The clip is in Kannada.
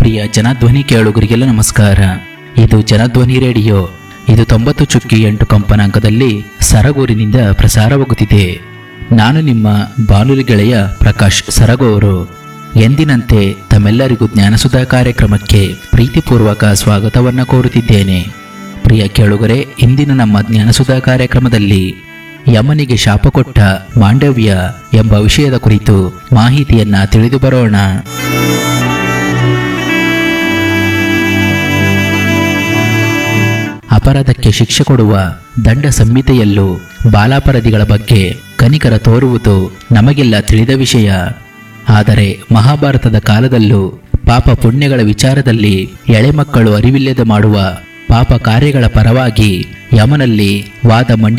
ಪ್ರಿಯ ಜನಧ್ವನಿ ಕೇಳುಗರಿಗೆಲ್ಲ ನಮಸ್ಕಾರ ಇದು ಜನಧ್ವನಿ ರೇಡಿಯೋ ಇದು ತೊಂಬತ್ತು ಚುಕ್ಕಿ ಎಂಟು ಕಂಪನಾಂಕದಲ್ಲಿ ಸರಗೂರಿನಿಂದ ಪ್ರಸಾರವಾಗುತ್ತಿದೆ ನಾನು ನಿಮ್ಮ ಬಾನುಲಿ ಗೆಳೆಯ ಪ್ರಕಾಶ್ ಸರಗೂರು ಎಂದಿನಂತೆ ತಮ್ಮೆಲ್ಲರಿಗೂ ಜ್ಞಾನಸುಧಾ ಕಾರ್ಯಕ್ರಮಕ್ಕೆ ಪ್ರೀತಿಪೂರ್ವಕ ಸ್ವಾಗತವನ್ನು ಕೋರುತ್ತಿದ್ದೇನೆ ಪ್ರಿಯ ಕೇಳುಗರೆ ಇಂದಿನ ನಮ್ಮ ಜ್ಞಾನಸುಧಾ ಕಾರ್ಯಕ್ರಮದಲ್ಲಿ ಯಮನಿಗೆ ಶಾಪ ಕೊಟ್ಟ ಮಾಂಡವ್ಯ ಎಂಬ ವಿಷಯದ ಕುರಿತು ಮಾಹಿತಿಯನ್ನ ತಿಳಿದು ಬರೋಣ ಅಪರಾಧಕ್ಕೆ ಶಿಕ್ಷೆ ಕೊಡುವ ದಂಡ ಸಂಹಿತೆಯಲ್ಲೂ ಬಾಲಾಪರಾಧಿಗಳ ಬಗ್ಗೆ ಕನಿಕರ ತೋರುವುದು ನಮಗೆಲ್ಲ ತಿಳಿದ ವಿಷಯ ಆದರೆ ಮಹಾಭಾರತದ ಕಾಲದಲ್ಲೂ ಪಾಪ ಪುಣ್ಯಗಳ ವಿಚಾರದಲ್ಲಿ ಎಳೆ ಮಕ್ಕಳು ಅರಿವಿಲ್ಲದೆ ಮಾಡುವ ಪಾಪ ಕಾರ್ಯಗಳ ಪರವಾಗಿ ಯಮನಲ್ಲಿ ವಾದ ಮಂಡಿ